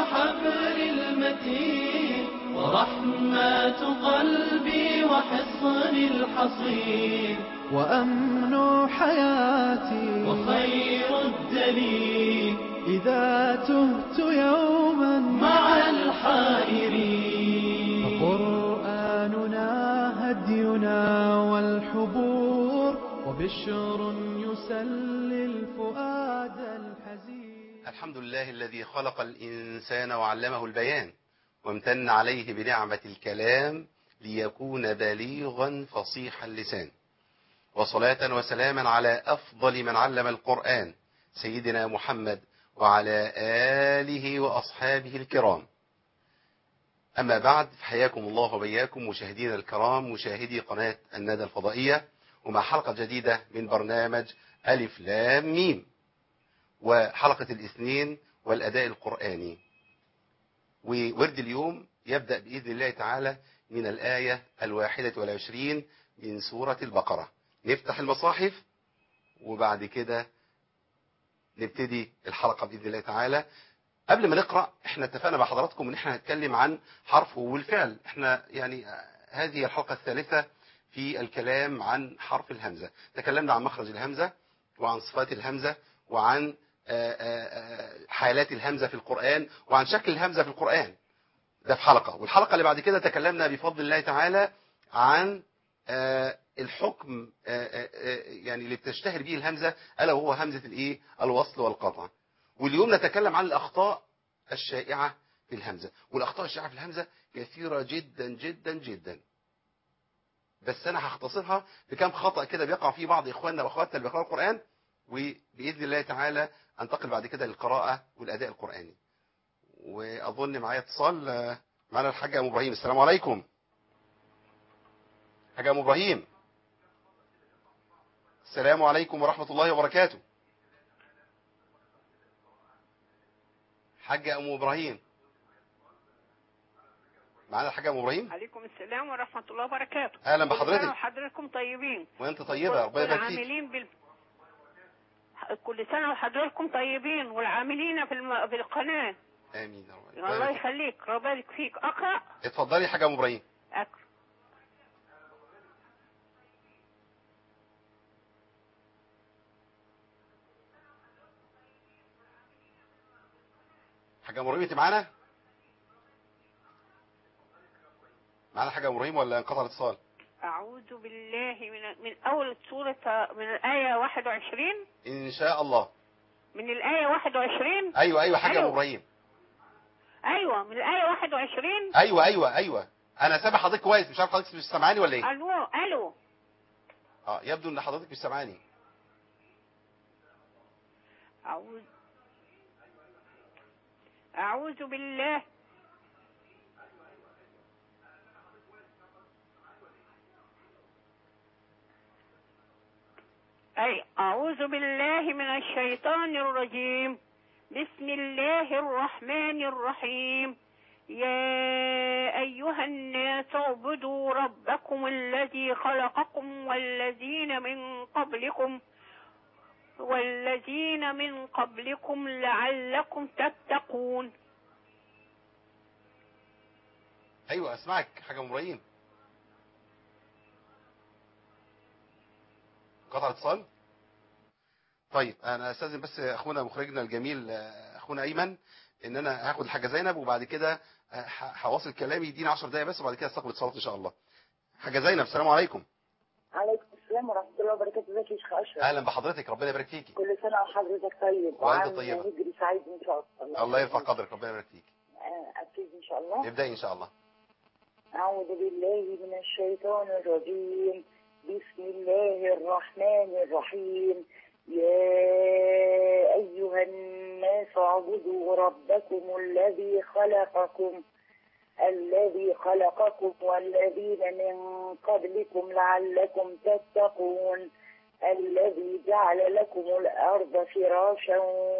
وحبل المتين ورحمة قلبي وحصن الحصين وأمن حياتي وخير الدليل إذا تهت يوما مع الحائرين فقرآننا هدينا والحبور وبشر يسلي الفؤاد الحزين الحمد لله الذي خلق الإنسان وعلمه البيان وامتن عليه بنعمة الكلام ليكون بليغا فصيح اللسان وصلاة وسلاما على أفضل من علم القرآن سيدنا محمد وعلى آله وأصحابه الكرام أما بعد فحياكم الله وبياكم مشاهدينا الكرام مشاهدي قناة الندى الفضائية ومع حلقة جديدة من برنامج ألف لام ميم وحلقة الاثنين والأداء القرآني وورد اليوم يبدأ بإذن الله تعالى من الآية الواحدة والعشرين من سورة البقرة نفتح المصاحف وبعد كده نبتدي الحلقة بإذن الله تعالى قبل ما نقرأ احنا اتفقنا مع حضراتكم ان احنا هنتكلم عن حرف والفعل احنا يعني هذه الحلقة الثالثة في الكلام عن حرف الهمزة تكلمنا عن مخرج الهمزة وعن صفات الهمزة وعن حالات الهمزة في القرآن وعن شكل الهمزة في القرآن ده في حلقة والحلقة اللي بعد كده تكلمنا بفضل الله تعالى عن الحكم يعني اللي بتشتهر به الهمزة ألا وهو همزة الإيه الوصل والقطع واليوم نتكلم عن الأخطاء الشائعة في الهمزة والأخطاء الشائعة في الهمزة كثيرة جدا جدا جدا بس أنا هختصرها بكم خطأ كده بيقع فيه بعض إخواننا وأخواتنا اللي بيقرأوا القرآن وبإذن الله تعالى أنتقل بعد كده للقراءة والأداء القرآني وأظن معايا اتصال معنا الحاج أم إبراهيم السلام عليكم حاج أم إبراهيم السلام عليكم ورحمة الله وبركاته حاج أم إبراهيم معنا الحاج أم إبراهيم عليكم السلام ورحمة الله وبركاته أهلا كل سنة بحضرتك وحضرتكم طيبين وأنت طيبة ربنا يبارك فيك والعاملين بال... كل سنة وحضراتكم طيبين والعاملين في, الم... في القناة آمين يا رب الله العالمين. يخليك ربنا يبارك فيك أقرأ اتفضلي يا حاج أم إبراهيم أقرأ حاج أم إبراهيم أنت معانا معانا حاج أم إبراهيم ولا انقطع الاتصال أعوذ بالله من من أول سورة من الآية 21 إن شاء الله من الآية 21 أيوة أيوة حاج أم أيوة. إبراهيم أيوة من الآية 21 أيوة أيوة أيوة أنا سامع حضرتك كويس مش عارف حضرتك مش سامعاني ولا إيه ألو ألو اه يبدو ان حضرتك مش سامعاني أعوذ أعوذ بالله أي أعوذ بالله من الشيطان الرجيم بسم الله الرحمن الرحيم يا أيها الناس اعبدوا ربكم الذي خلقكم والذين من قبلكم والذين من قبلكم لعلكم تتقون ايوه اسمعك حاج أم ابراهيم قطع الاتصال طيب انا استاذن بس اخونا مخرجنا الجميل آه، اخونا ايمن ان انا هاخد الحاجه زينب وبعد كده آه، ه- هواصل كلامي يديني 10 دقايق بس وبعد كده استقبل اتصالات ان شاء الله حاجه زينب السلام عليكم عليكم السلام ورحمة الله وبركاته ازيك يا شيخ أشرف اهلا بحضرتك ربنا يبارك فيكي كل سنة وحضرتك طيب وأنت وعام طيبة. هجري سعيد إن شاء الله الله يرفع قدرك ربنا يبارك فيك آه، أبتدي إن شاء الله ابداي ان شاء الله أعوذ بالله من الشيطان الرجيم بسم الله الرحمن الرحيم يا أيها الناس اعبدوا ربكم الذي خلقكم الذي خلقكم والذين من قبلكم لعلكم تتقون الذي جعل لكم الأرض فراشا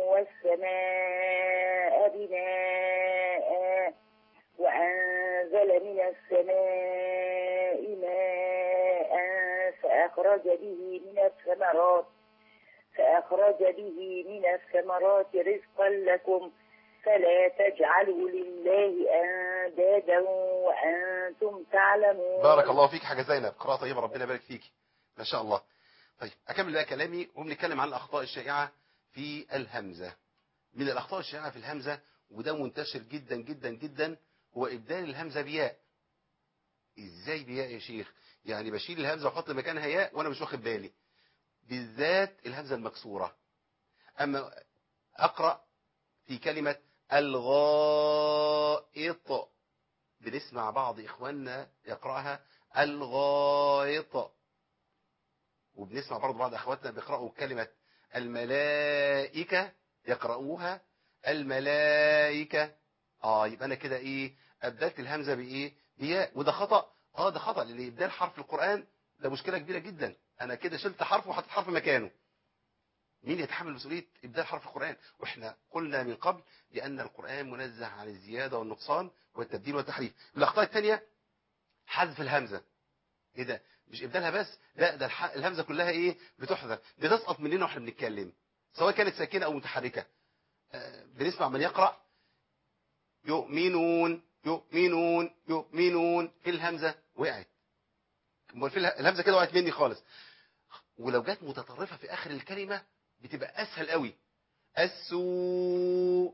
والسماء بناء وأنزل من السماء ماء فأخرج به من الثمرات فأخرج به من الثمرات رزقا لكم فلا تجعلوا لله أندادا وأنتم تعلمون بارك الله فيك حاجة زينب قراءة طيبة ربنا يبارك فيك ما شاء الله طيب أكمل بقى كلامي وبنتكلم عن الأخطاء الشائعة في الهمزة من الأخطاء الشائعة في الهمزة وده منتشر جدا جدا جدا هو إبدال الهمزة بياء إزاي بياء يا شيخ يعني بشيل الهمزة وأحط مكانها ياء وأنا مش واخد بالي بالذات الهمزة المكسورة أما أقرأ في كلمة الغائط بنسمع بعض إخواننا يقرأها الغائط وبنسمع برضه بعض أخواتنا بيقرأوا كلمة الملائكة يقرأوها الملائكة آه يبقى أنا كده إيه أبدلت الهمزة بإيه بياء وده خطأ آه ده خطأ لأن إبدال حرف القرآن ده مشكلة كبيرة جدا أنا كده شلت حرف وحطيت حرف مكانه مين يتحمل مسؤولية إبدال حرف القرآن وإحنا قلنا من قبل بأن القرآن منزه عن الزيادة والنقصان والتبديل والتحريف الأخطاء الثانية حذف الهمزة إيه ده مش إبدالها بس لا ده الح- الهمزة كلها إيه بتحذف بتسقط مننا وإحنا بنتكلم سواء كانت ساكنة أو متحركة آه، بنسمع من يقرأ يؤمنون يؤمنون يؤمنون في الهمزة وقعت أمال في اله- الهمزة كده وقعت مني خالص ولو جت متطرفة في آخر الكلمة بتبقى أسهل قوي السوء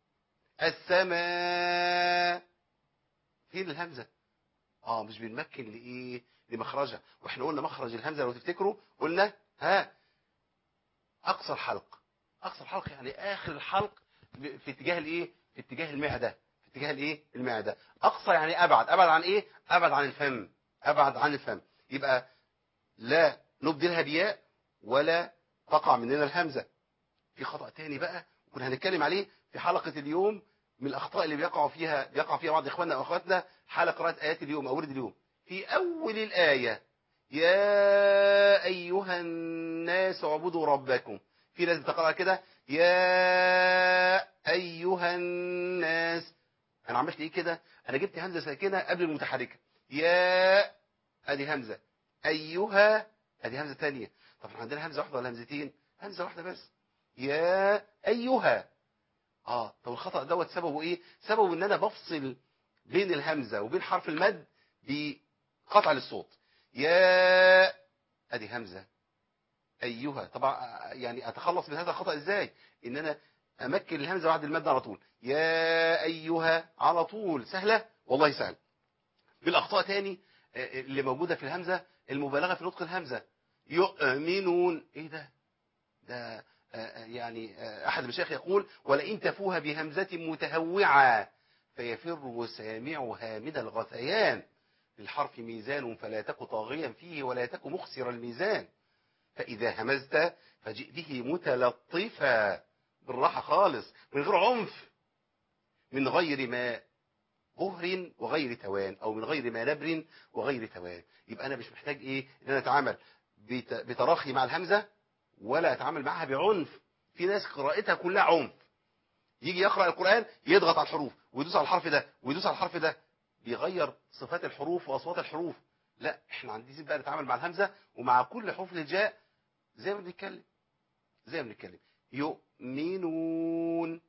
السماء فين الهمزة اه مش بنمكن لايه لمخرجها واحنا قلنا مخرج الهمزة لو تفتكروا قلنا ها اقصى الحلق اقصى الحلق يعني اخر الحلق ب- في اتجاه الايه في اتجاه المعدة في اتجاه الايه المعدة اقصى يعني ابعد ابعد عن ايه ابعد عن الفم ابعد عن الفم يبقى لا نبدلها بياء ولا تقع مننا الهمزة في خطأ تاني بقى كنا هنتكلم عليه في حلقة اليوم من الأخطاء اللي بيقع فيها بيقع فيها بعض إخواننا أو أخواتنا حال قراءة آيات اليوم أو ورد اليوم في أول الآية يا أيها الناس اعبدوا ربكم في ناس بتقرأ كده يا أيها الناس أنا عملت إيه كده أنا جبت همزة ساكنة قبل المتحركة يا أدي همزة أيها أدي همزة تانية طب احنا عندنا همزة واحدة ولا همزتين همزة واحدة بس يا أيها اه طب الخطأ دوت سببه ايه سببه ان انا بفصل بين الهمزة وبين حرف المد بقطع للصوت يا ادي همزة ايها طبعا يعني اتخلص من هذا الخطأ ازاي ان انا امكن الهمزة بعد المد على طول يا ايها على طول سهلة والله سهل بالاخطاء تاني آه، اللي موجودة في الهمزة المبالغة في نطق الهمزة يؤمنون ايه ده ده آه، يعني آه، أحد المشايخ يقول ولئن تفوها بهمزة متهوعة فيفر سامعها من الغثيان للحرف ميزان فلا تك طاغيا فيه ولا تك مخسر الميزان فإذا همزت فجئ به متلطفا بالراحة خالص من غير عنف من غير ما بهر وغير توان أو من غير ما نبر وغير توان يبقى أنا مش محتاج إيه إن أنا أتعامل بت- بتراخي مع الهمزة ولا اتعامل معاها بعنف في ناس قراءتها كلها عنف يجي يقرأ القرآن يضغط على الحروف ويدوس على الحرف ده ويدوس على الحرف ده بيغير صفات الحروف وأصوات الحروف لا احنا عايزين بقى نتعامل مع الهمزة ومع كل حروف الهجاء زي ما بنتكلم زي ما بنتكلم يؤمنون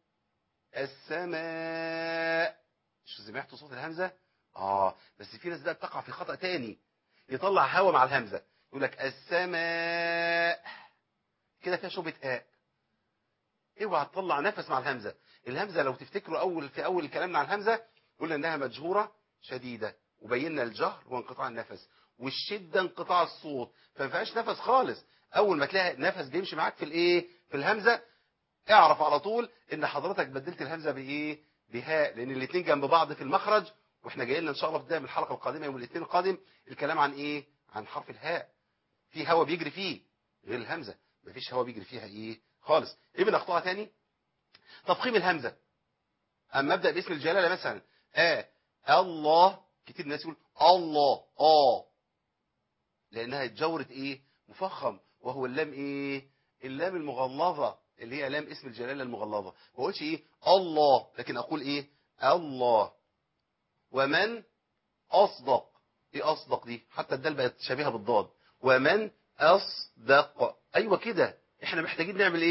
السماء شو سمعتوا صوت الهمزة اه بس في ناس بقى بتقع في خطأ تاني يطلع هوا مع الهمزة يقول لك السماء كده فيها شبهة هاء اوعى تطلع نفس مع الهمزة الهمزة لو تفتكروا اول في اول كلامنا عن الهمزة قلنا انها مجهورة شديدة وبينا الجهر وانقطاع النفس والشدة انقطاع الصوت فما فيهاش نفس خالص اول ما تلاقي نفس بيمشي معاك في الايه في الهمزة اعرف على طول ان حضرتك بدلت الهمزة بايه بهاء لان الاثنين جنب بعض في المخرج واحنا جايين لنا ان شاء الله في بدايه من الحلقه القادمه يوم الاثنين القادم الكلام عن ايه عن حرف الهاء في هوا بيجري فيه غير الهمزه مفيش هوا بيجري فيها ايه خالص ايه من اخطائها تاني تفخيم الهمزه اما ابدا باسم الجلاله مثلا اه الله كتير ناس يقول الله اه لانها اتجورت ايه مفخم وهو اللام ايه اللام المغلظه اللي هي لام اسم الجلاله المغلظه ما اقولش ايه الله لكن اقول ايه الله ومن اصدق ايه اصدق دي حتى الدال بقت شبيهه بالضاد ومن اصدق ايوه كده احنا محتاجين نعمل ايه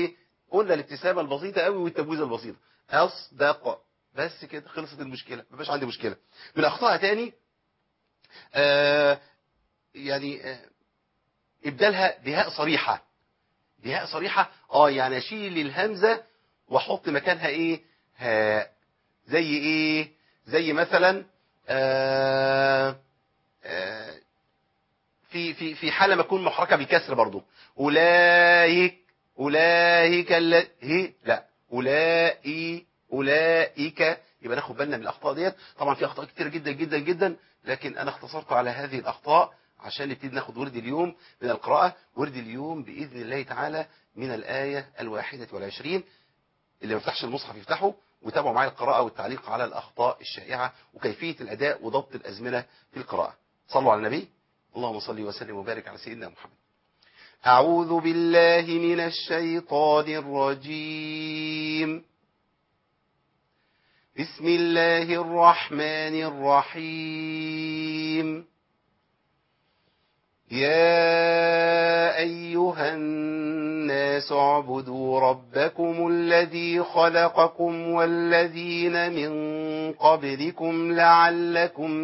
قلنا الابتسامة البسيطة قوي والتبويزة البسيطة أصدق بس كده خلصت المشكلة ما بقاش عندي مشكلة من أخطاء تاني آه يعني آه ابدالها بهاء صريحة بهاء صريحة اه يعني اشيل الهمزة واحط مكانها ايه هاء زي ايه زي مثلا آه آه في في في حالة ما تكون محركة بكسر برضو أولئك أولئك الل- هي لا أولئي أولئك يبقى ناخد بالنا من الأخطاء ديت طبعا في أخطاء كتير جدا جدا جدا لكن أنا اختصرت على هذه الأخطاء عشان نبتدي ناخد ورد اليوم من القراءة ورد اليوم بإذن الله تعالى من الآية الواحدة والعشرين اللي ما يفتحش المصحف يفتحه وتابعوا معايا القراءة والتعليق على الأخطاء الشائعة وكيفية الأداء وضبط الأزمنة في القراءة صلوا على النبي اللهم صل وسلم وبارك على سيدنا محمد أعوذ بالله من الشيطان الرجيم بسم الله الرحمن الرحيم يا أيها الناس اعبدوا ربكم الذي خلقكم والذين من قبلكم لعلكم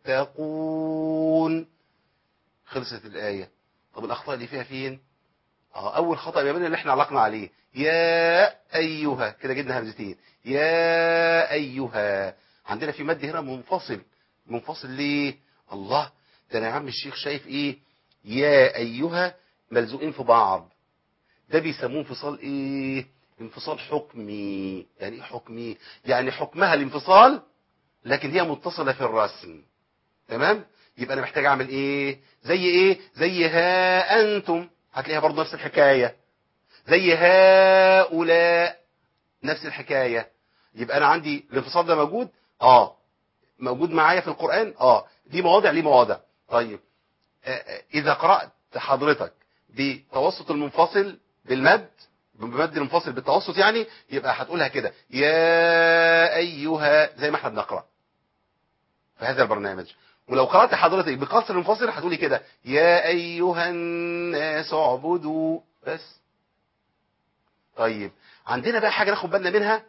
تتقون خلصت الآية طب الأخطاء دي فيها فين اه أول خطأ يا بني اللي احنا علقنا عليه يا أيها كده جبنا همزتين يا أيها عندنا في مد هنا منفصل منفصل ليه الله ده انا يا عم الشيخ شايف ايه يا ايها ملزوقين في بعض ده بيسموه انفصال ايه انفصال حكمي يعني ايه حكمي يعني حكمها الانفصال لكن هي متصلة في الرسم تمام يبقى انا محتاج اعمل ايه زي ايه زي ها انتم هتلاقيها برضه نفس الحكاية زي هؤلاء نفس الحكاية يبقى انا عندي الانفصال ده موجود اه موجود معايا في القرآن اه دي مواضع ليه مواضع طيب آه، آه، اذا قرأت حضرتك بتوسط المنفصل بالمد بمد المنفصل بالتوسط يعني يبقى هتقولها كده يا ايها زي ما احنا بنقرأ في هذا البرنامج ولو قرأت حضرتك بقصر المنفصل هتقولي كده يا ايها الناس اعبدوا بس طيب عندنا بقى حاجة ناخد بالنا منها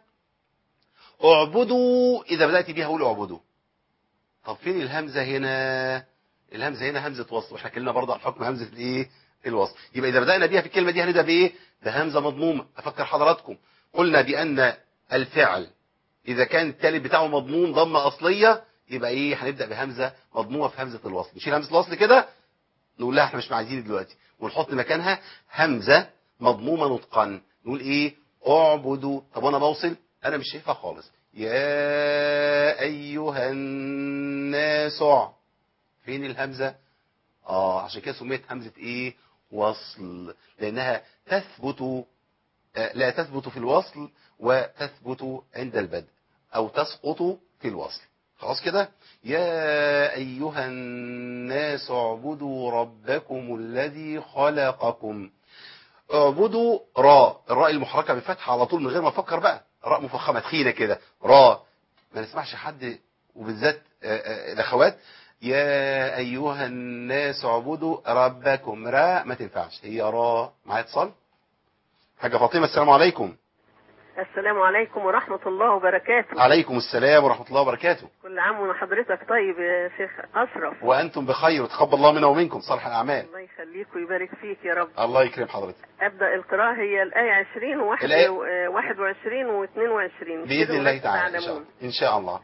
اعبدوا اذا بدأت بيها قول اعبدوا طب فين الهمزة هنا الهمزة هنا همزة وصل واحنا اتكلمنا برضه عن حكم همزة الايه الوصل يبقى اذا بدأنا بيها في الكلمة دي هنبدأ بايه بهمزة مضمومة افكر حضراتكم قلنا بان الفعل اذا كان التالت بتاعه مضموم ضمة اصلية يبقى ايه هنبدأ بهمزة مضمومة في همزة الوصل نشيل همزة الوصل كده نقول لها احنا مش عايزين دلوقتي ونحط مكانها همزة مضمومة نطقا نقول ايه اعبدوا طب وانا بوصل انا مش شايفها خالص يا ايها الناس اع- فين الهمزة اه عشان كده سميت همزة ايه وصل لانها تثبت آه، لا تثبت في الوصل وتثبت عند البدء او تسقط في الوصل خلاص كده يا ايها الناس اعبدوا ربكم الذي خلقكم اعبدوا راء الراء المحركه بفتحه على طول من غير ما افكر بقى راء مفخمه تخينه كده راء ما نسمعش حد وبالذات آه، آه، الاخوات يا ايها الناس اعبدوا ربكم راء ما تنفعش هي راء معايا اتصال حاجه فاطمه السلام عليكم السلام عليكم ورحمة الله وبركاته عليكم السلام ورحمه الله وبركاته كل عام وحضرتك طيب يا شيخ أشرف وانتم بخير وتقبل الله منا ومنكم صالح الاعمال الله يخليك ويبارك فيك يا رب الله يكرم حضرتك أبدأ القراءة هي الآية 20 و الآية- 21 و 22 باذن الله تعالى ان شاء الله ان شاء الله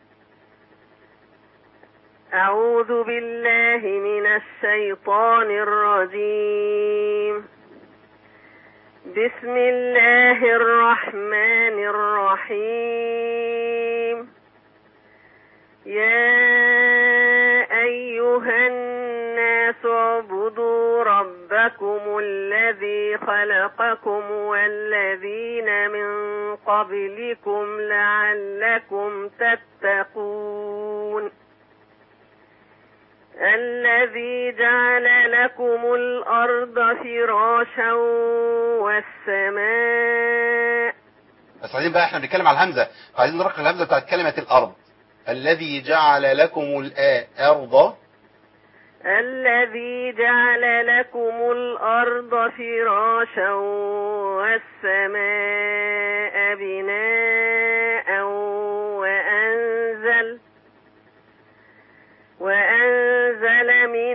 أعوذ بالله من الشيطان الرجيم بسم الله الرحمن الرحيم يا أيها الناس اعبدوا ربكم الذي خلقكم والذين من قبلكم لعلكم تتقون الذي جعل لكم الأرض فراشا والسماء بس عايزين بقى احنا بنتكلم على الهمزه فعايزين نرقق الهمزه بتاعت كلمه الارض الذي جعل لكم الارض الذي جعل لكم الأرض فراشا والسماء بناء وأنزل وأنزل من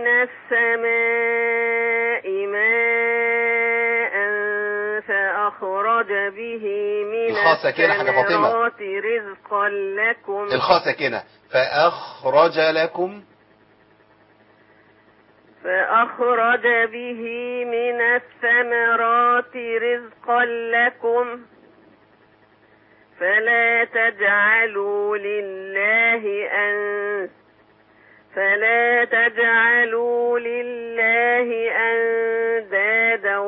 السماء ماء فأخرج به من الخاء ساكنة حاجة فاطمة. الثمرات رزقا لكم الخاء ساكنة فأخرج لكم فأخرج به من الثمرات رزقا لكم فلا تجعلوا لله أن فلا تجعلوا لله أندادا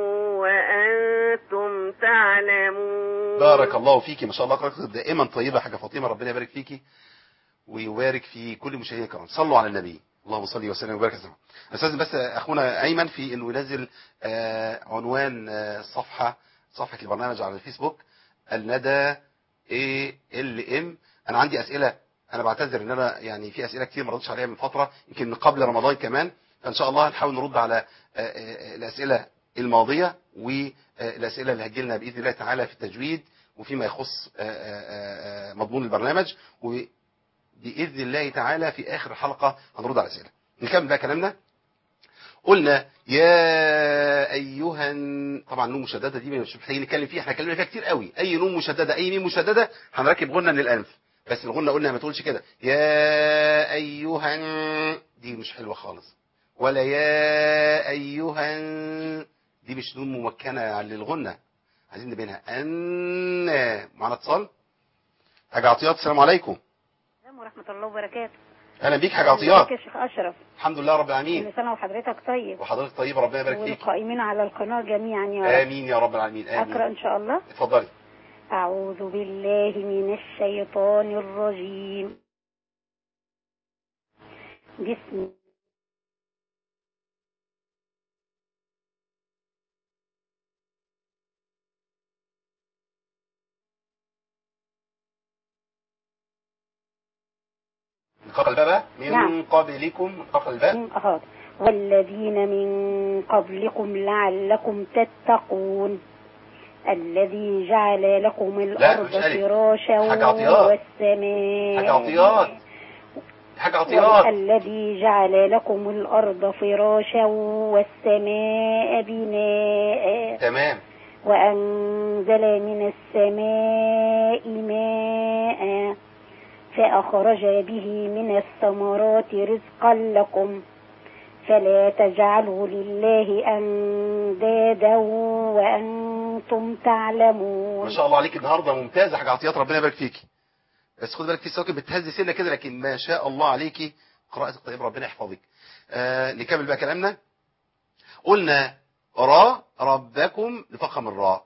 وأنتم تعلمون بارك الله فيكي ما شاء الله قراءتك دائما طيبة حاجة فاطمة ربنا يبارك فيكي ويبارك في كل مشاهدينا الكرام صلوا على النبي اللهم صل وسلم وبارك على استاذ بس اخونا ايمن في انه ينزل آه، عنوان آه، الصفحه صفحه البرنامج على الفيسبوك الندى اي ال ام انا عندي اسئله انا بعتذر ان انا يعني في اسئله كتير ما ردتش عليها من فتره يمكن من قبل رمضان كمان فان شاء الله هنحاول نرد على آه، آه، الاسئله الماضيه والاسئله اللي هتجيلنا باذن الله تعالى في التجويد وفيما يخص آه، آه، آه، مضمون البرنامج و بإذن الله تعالى في آخر الحلقة هنرد على الأسئلة نكمل بقى كلامنا قلنا يا أيها الن- طبعا نون مشددة دي مش محتاجين نتكلم فيها احنا اتكلمنا فيها كتير قوي أي نون مشددة أي ميم مشددة هنركب غنة من الأنف بس الغنة قلنا ما تقولش كده يا أيها الن- دي مش حلوة خالص ولا يا أيها الن- دي مش نون ممكنة للغنة عايزين نبينها أن معنا اتصال حاجة عطيات السلام عليكم السلام ورحمة الله وبركاته اهلا بيك حاجة عطيات ازيك يا شيخ أشرف الحمد لله رب العالمين كل سنة وحضرتك طيب وحضرتك طيبة ربنا يبارك فيك والقائمين على القناة جميعا يا رب امين يا رب العالمين أقرأ امين إن شاء الله اتفضلي أعوذ بالله من الشيطان الرجيم بسم نقرأ الباب من نعم. قبلكم نقرأ الباب من أهات والذين من قبلكم لعلكم تتقون الذي جعل لكم الأرض مش ألف. فراشا حاجة عطيات. والسماء حاجة عطيات حاجة عطيات الذي جعل لكم الأرض فراشا والسماء بناء تمام وأنزل من السماء ماء فأخرج به من الثمرات رزقا لكم فلا تجعلوا لله أندادا وأنتم تعلمون ما شاء الله عليك النهارده ممتازة حاجة عطيات ربنا يبارك فيكي بس خد بالك في سواكب بتهز سنة كده لكن ما شاء الله عليكي قراءتك طيبة ربنا يحفظك آه نكمل بقى كلامنا قلنا را ربكم نفخم الراء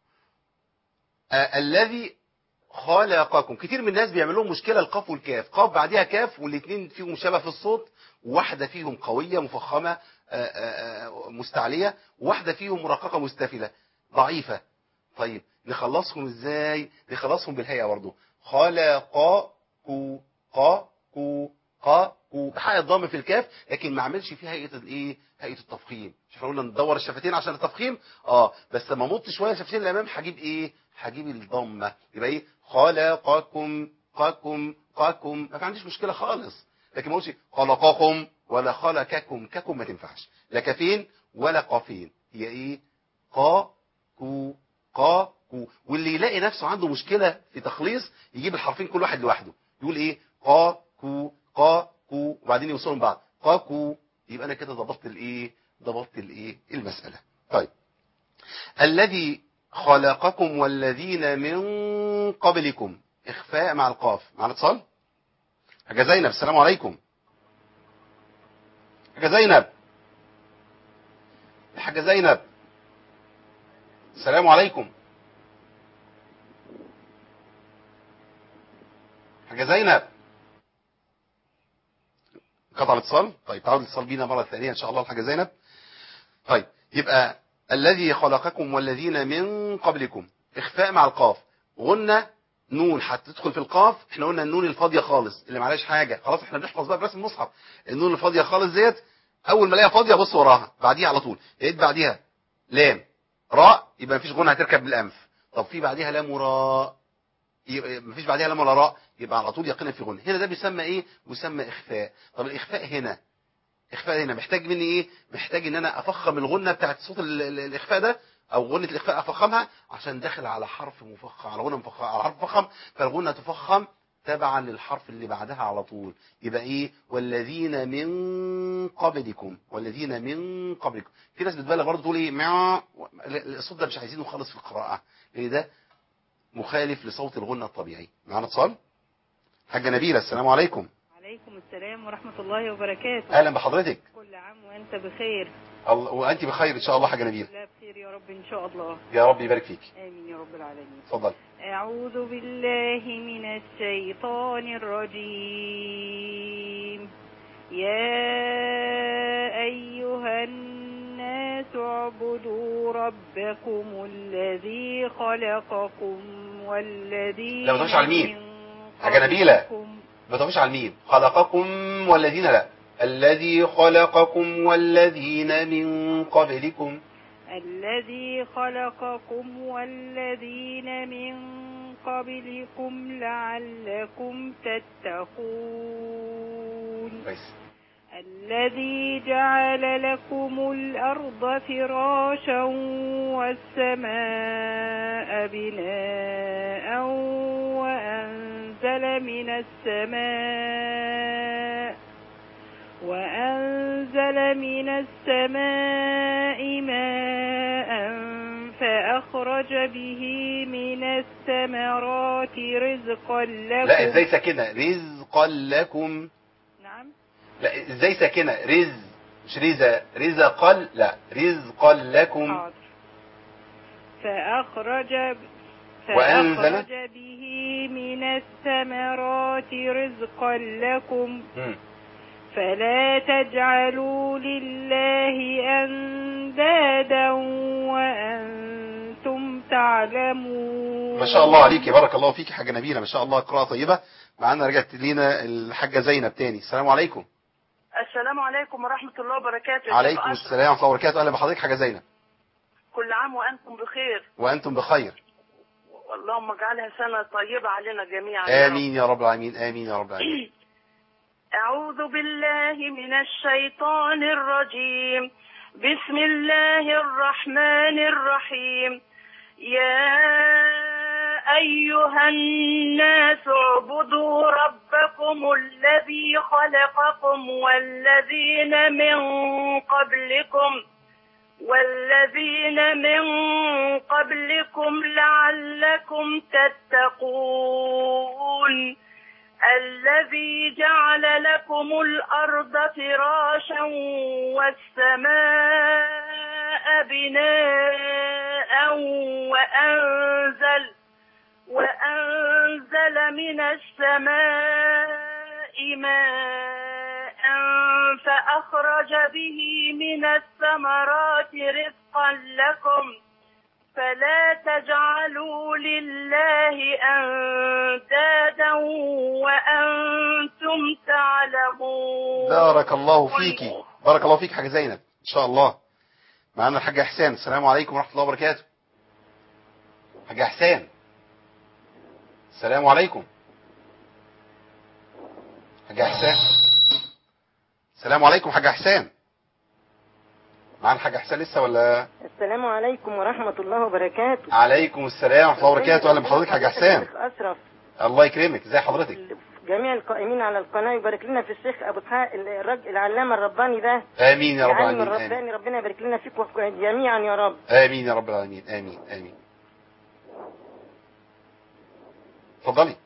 آه الذي خلقكم كتير من الناس بيعمل لهم مشكله القاف والكاف قاف بعدها كاف والاثنين فيهم شبه في الصوت وواحده فيهم قويه مفخمه آه، آه، آه، مستعليه وواحده فيهم مرققه مستفله ضعيفه طيب نخلصهم ازاي نخلصهم بالهيئه برضه خلق كو قا كو قا كو بحق الضم في الكاف لكن ما اعملش فيها هيئه الايه هيئه التفخيم شوف قلنا ندور الشفتين عشان التفخيم اه بس لما امط شويه الشفتين الامام هجيب ايه هجيب الضمه يبقى ايه خلقكم قاكم قاكم ما عنديش مشكله خالص لكن ما اقولش خلقكم ولا خلقكم ككم ما تنفعش لا كافين ولا قافين هي ايه قا كو قا كو واللي يلاقي نفسه عنده مشكله في تخليص يجيب الحرفين كل واحد لوحده يقول ايه قا كو قا كو وبعدين يوصلهم بعض قا كو يبقى انا كده ضبطت الايه ضبطت الايه المساله طيب الذي خلقكم والذين من قبلكم اخفاء مع القاف مع الاتصال حاجه زينب السلام عليكم حاجه زينب حاجه زينب السلام عليكم حاجه زينب قطع الاتصال طيب تعود الاتصال بينا مره ثانيه ان شاء الله الحاجه زينب طيب يبقى الذي خلقكم والذين من قبلكم اخفاء مع القاف غنة نون هتدخل في القاف احنا قلنا النون الفاضيه خالص اللي معلاش حاجه خلاص احنا بنحفظ بقى برسم المصحف النون الفاضيه خالص ديت اول ما الاقيها فاضيه بص وراها بعديها على طول لقيت بعديها لام راء يبقى مفيش غنى هتركب بالانف طب في بعديها لام وراء يبقى مفيش بعديها لام ولا راء يبقى على طول يقينا في غنى هنا ده بيسمى ايه بيسمى اخفاء طب الاخفاء هنا اخفاء هنا محتاج مني ايه محتاج ان انا افخم الغنه بتاعت صوت ال- ال- الاخفاء ده او غنه الاخفاء افخمها عشان داخل على حرف مفخم على غنه مفخم على حرف مفخم فالغنه تفخم تبعا للحرف اللي بعدها على طول يبقى ايه والذين من قبلكم والذين من قبلكم في ناس بتبالغ برضه تقول ايه مع الصوت ده مش عايزينه خالص في القراءه لان ده مخالف لصوت الغنه الطبيعي معانا اتصال حاجه نبيله السلام عليكم عليكم السلام ورحمة الله وبركاته اهلا بحضرتك كل عام وأنت بخير الله وانت بخير ان شاء الله حاجه نبيله لا بخير يا رب إن شاء الله يا رب يبارك فيك آمين يا رب العالمين اتفضل أعوذ بالله من الشيطان الرجيم يا أيها الناس اعبدوا ربكم الذي خلقكم والذين لا، ما تقولش على الميم. من حاجة نبيلة. قبلكم. ما تقفش على الميم خلقكم والذين لا الذي خلقكم والذين من قبلكم الذي خلقكم والذين من قبلكم لعلكم تتقون كويس الذي جعل لكم الأرض فراشا والسماء بناء وأنزل من السماء وأنزل من السماء ماء فأخرج به من الثمرات رزقا لكم لا ازاي ساكنه رزقا لكم نعم لا ازاي ساكنه رز مش رزا رزقا لا رزقا لكم حاضر فأخرج وأنزل؟ فأخرج به من الثمرات رزقا لكم مم. فلا تجعلوا لله أندادا وأنتم تعلمون ما شاء الله عليك بارك الله فيك حاجه نبيله ما شاء الله قراءه طيبه معانا رجعت لينا الحاجه زينب تاني السلام عليكم السلام عليكم ورحمة الله وبركاته يا عليكم شيخ أشرف. السلام ورحمه الله وبركاته اهلا بحضرتك حاجه زينب كل عام وأنتم بخير وانتم بخير اللهم اجعلها سنة طيبة علينا جميعا يا رب. امين يا رب العالمين امين يا رب العالمين أعوذ بالله من الشيطان الرجيم بسم الله الرحمن الرحيم يا أيها الناس اعبدوا ربكم الذي خلقكم والذين من قبلكم والذين من قبلكم لعلكم تتقون الذي جعل لكم الأرض فراشا والسماء بناء وأنزل وأنزل من السماء ماء فأخرج به من الثمرات رزقا لكم فلا تجعلوا لله أندادا وأنتم تعلمون بارك الله فيكي بارك الله فيك حاجه زينب ان شاء الله معانا الحاج احسان السلام عليكم ورحمه الله وبركاته حاج احسان السلام عليكم حاج احسان السلام عليكم حاج احسان معانا الحاج احسان لسه ولا السلام عليكم ورحمة الله وبركاته عليكم السلام ورحمه الله وبركاته اهلا بحضرتك حاج احسان الشيخ أشرف الله يكرمك ازي حضرتك جميع القائمين على القناة يبارك لنا في الشيخ أبو اسحاق الراجل العلامة الرباني ده امين يا رب العالم العالمين آمين. الرباني ربنا يبارك لنا فيك وفي جميعا يا رب امين يا رب العالمين امين امين اتفضلي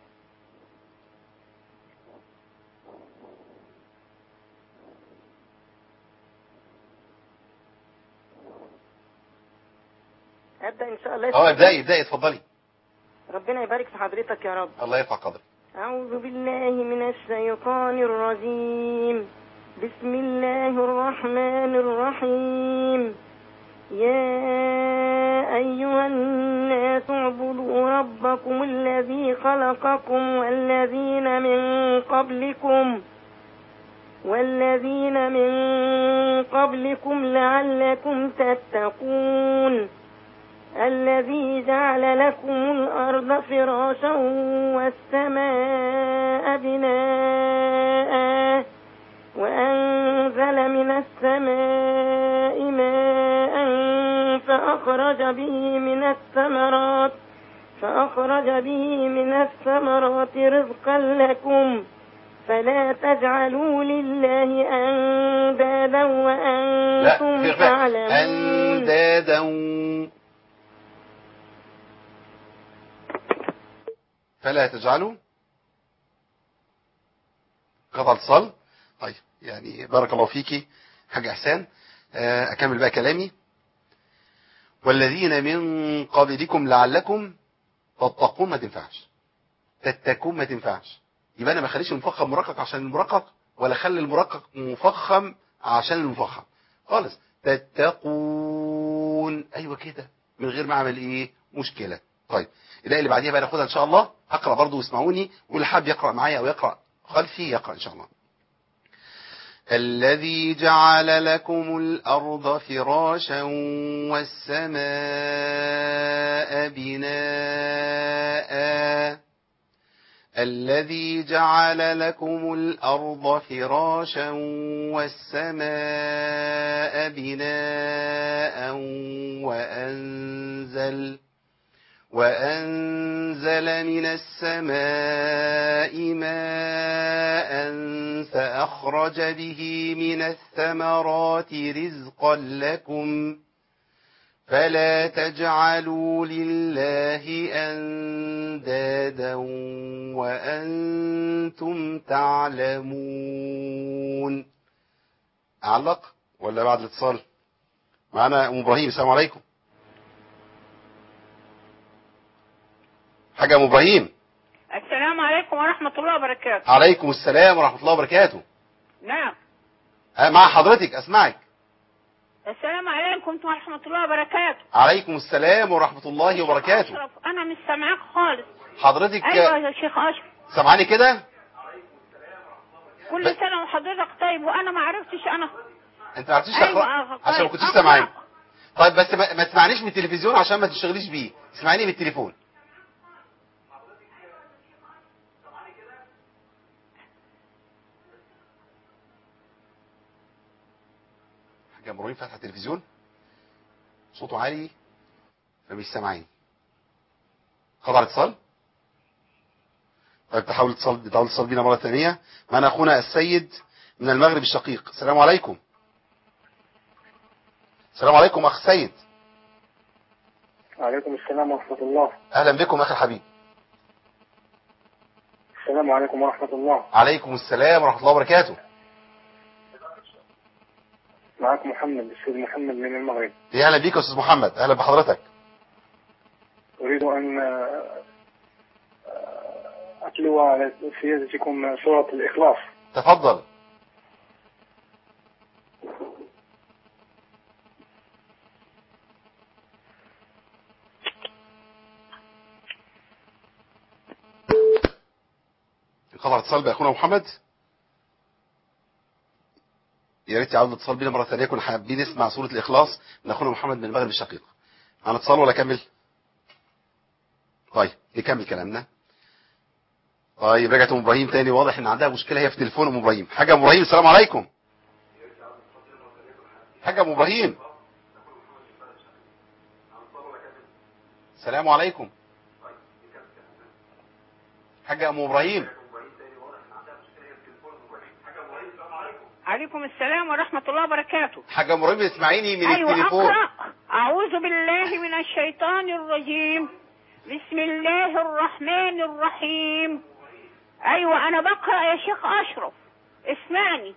أبدأ إن شاء الله اه ابدأي ابدأي اتفضلي ربنا يبارك في حضرتك يا رب الله يرفع قدرك أعوذ بالله من الشيطان الرجيم بسم الله الرحمن الرحيم يا أيها الناس اعبدوا ربكم الذي خلقكم والذين من قبلكم والذين من قبلكم لعلكم تتقون الذي جعل لكم الأرض فراشا والسماء بناء وأنزل من السماء ماء فأخرج به من الثمرات فأخرج به من الثمرات رزقا لكم فلا تجعلوا لله أندادا لا وأنتم في إخفاء. تعلمون أندادا فلا تجعلوا قطع اتصال طيب يعني بارك الله فيكي حاج احسان آه، اكمل بقى كلامي والذين من قبلكم لعلكم تتقون ما تنفعش تتقون ما تنفعش يبقى انا ما اخليش المفخم مرقق عشان المرقق ولا اخلي المرقق مفخم عشان المفخم خالص تتقون ايوه كده من غير ما اعمل ايه مشكله طيب الايه اللي بعديها بقى ناخدها ان شاء الله هقرا برضو واسمعوني واللي حابب يقرا معايا او يقرا خلفي يقرا ان شاء الله الذي جعل لكم الأرض فراشا والسماء بناء الذي جعل لكم الأرض فراشا والسماء بناء وأنزل وأنزل من السماء ماء فأخرج به من الثمرات رزقا لكم فلا تجعلوا لله أندادا وأنتم تعلمون أعلق ولا بعد الاتصال معنا أم إبراهيم السلام عليكم حاجة أم إبراهيم السلام عليكم ورحمة الله وبركاته عليكم السلام ورحمة الله وبركاته نعم أه، مع حضرتك أسمعك السلام عليكم ورحمة الله وبركاته عليكم السلام ورحمة الله وبركاته أشرف أنا مش سامعاك خالص حضرتك أيوة يا شيخ أشرف سامعاني كده كل ب- سنة وحضرتك طيب وأنا ما عرفتش أنا انت ما عرفتيش أيوة، تقرأ آه، عشان ما طيب. كنتيش آه، سامعاني آه. طيب بس ما, ما تسمعنيش من التلفزيون عشان ما تشتغليش بيه اسمعيني من التليفون حاجة ابراهيم فتح التلفزيون صوته عالي فمش سامعين خبر اتصال طيب تحاول اتصال تحاول اتصال بينا مرة ثانية معنا اخونا السيد من المغرب الشقيق السلام عليكم السلام عليكم اخ سيد وعليكم السلام ورحمة الله اهلا بكم اخي الحبيب السلام عليكم ورحمة الله عليكم السلام ورحمة الله وبركاته معكم محمد السيد محمد من المغرب يا اهلا بيك يا استاذ محمد اهلا بحضرتك أريد أن آه، آه، أتلو على سيادتكم سورة الإخلاص تفضل خبر اتصال باخونا محمد يا ريت يعود الاتصال بينا مره ثانيه كنا حابين نسمع سوره الاخلاص من اخونا محمد من المغرب الشقيق انا اتصال ولا اكمل طيب نكمل كلامنا طيب رجعت ام ابراهيم تاني واضح ان عندها مشكله هي في تليفون ام ابراهيم حاجه ام ابراهيم السلام عليكم حاجه ام ابراهيم السلام عليكم حاجه ام ابراهيم عليكم السلام ورحمة الله وبركاته حاجه ام ابراهيم اسمعيني من أيوة التليفون أقرأ أعوذ بالله من الشيطان الرجيم بسم الله الرحمن الرحيم أيوة أنا بقرأ يا شيخ أشرف اسمعني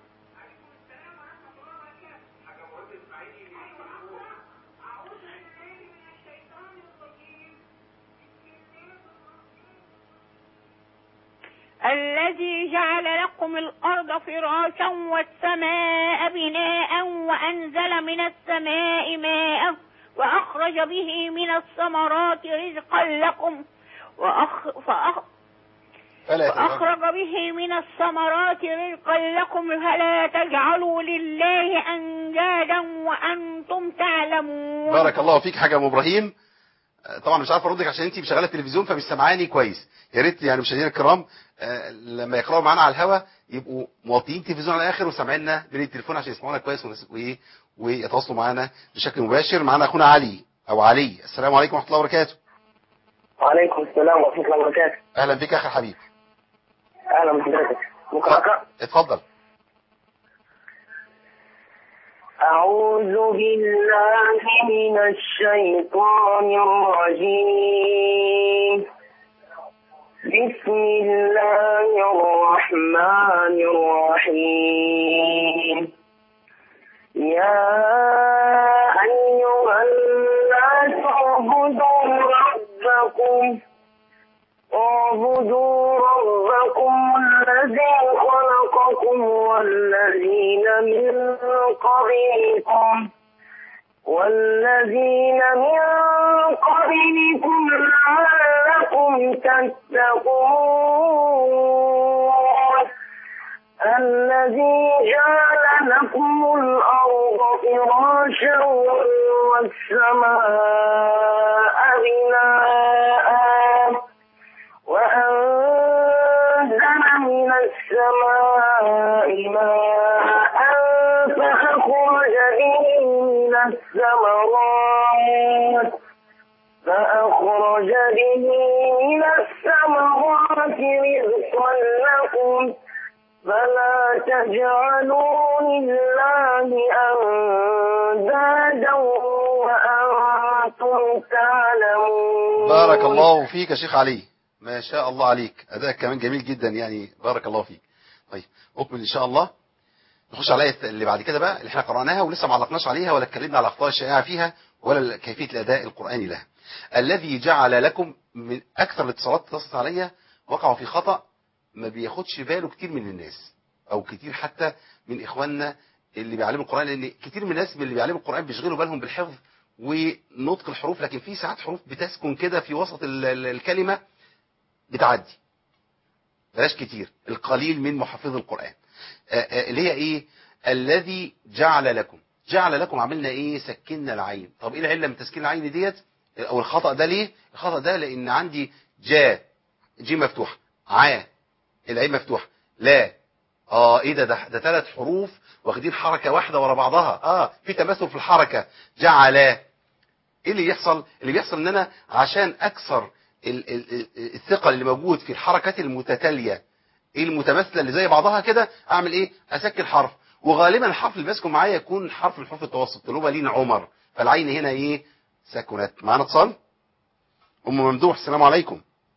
الذي جعل لكم لكم الأرض فراشا والسماء بناء وأنزل من السماء ماء وأخرج به من الثمرات رزقا لكم وأخ... فأخ... فلا تجعلوا- فأخرج به من الثمرات رزقا لكم فلا تجعلوا لله أندادا وأنتم تعلمون بارك الله فيك حاجة ام ابراهيم آه، طبعا مش عارف اردك عشان انت مشغله التلفزيون فمش سامعاني كويس يا ريت يعني مشاهدينا الكرام آه، لما يقراوا معانا على الهوا يبقوا موطيين التلفزيون على الاخر وسامعيننا من التليفون عشان يسمعونا كويس ونس- وايه ويتواصلوا معانا بشكل مباشر معانا اخونا علي او علي السلام عليكم ورحمه الله وبركاته وعليكم السلام ورحمة الله وبركاته اهلا بك يا اخي الحبيب أهلا بحضرتك ممكن أقرأ اتفضل أعوذ بالله من الشيطان الرجيم بسم الله الرحمن الرحيم يا أيها الناس اعبدوا ربكم اعبدوا ربكم الذي خلقكم والذين من قبلكم والذين من قبلكم لعلكم تتقون الذي جعل لكم الأرض فراشا والسماء بناء وأنزل من السماء ماء فأخرج به من الثمرات فأخرج به من الثمرات رزقا لكم فلا تجعلوا لله أندادا وأنتم تعلمون بارك الله فيك يا شيخ علي ما شاء الله عليك ادائك كمان جميل جدا يعني بارك الله فيك طيب اكمل ان شاء الله نخش على الآية اللي بعد كده بقى اللي احنا قرأناها ولسه ما علقناش عليها ولا اتكلمنا على الاخطاء الشائعه فيها ولا كيفيه الاداء القراني لها الذي جعل لكم من اكثر الاتصالات اتصلت عليا وقعوا في خطأ ما بياخدش باله كتير من الناس او كتير حتى من اخواننا اللي بيعلموا القرآن لان كتير من الناس من اللي بيعلموا القرآن بيشغلوا بالهم بالحفظ ونطق الحروف لكن في ساعات حروف بتسكن كده في وسط ال- ال- الكلمة بتعدي بلاش كتير القليل من محفظ القرآن آه، آه، اللي هي ايه الذي جعل لكم جعل لكم عملنا ايه سكننا العين طب ايه العله من تسكين العين ديت او الخطأ ده ليه الخطأ ده لان عندي جا جيم مفتوح عا العين مفتوح لا اه ايه ده ده, ده ثلاث حروف واخدين حركة واحدة ورا بعضها اه في تماثل في الحركة جعل ايه اللي يحصل اللي بيحصل ان انا عشان اكسر ال ال ال الثقل اللي موجود في الحركات المتتالية المتماثلة اللي زي بعضها كده اعمل ايه اسكن حرف وغالبا الحرف اللي ماسكه معايا يكون حرف من حروف التوسط اللي هو لين عمر فالعين هنا ايه سكنت معانا اتصال ام ممدوح السلام عليكم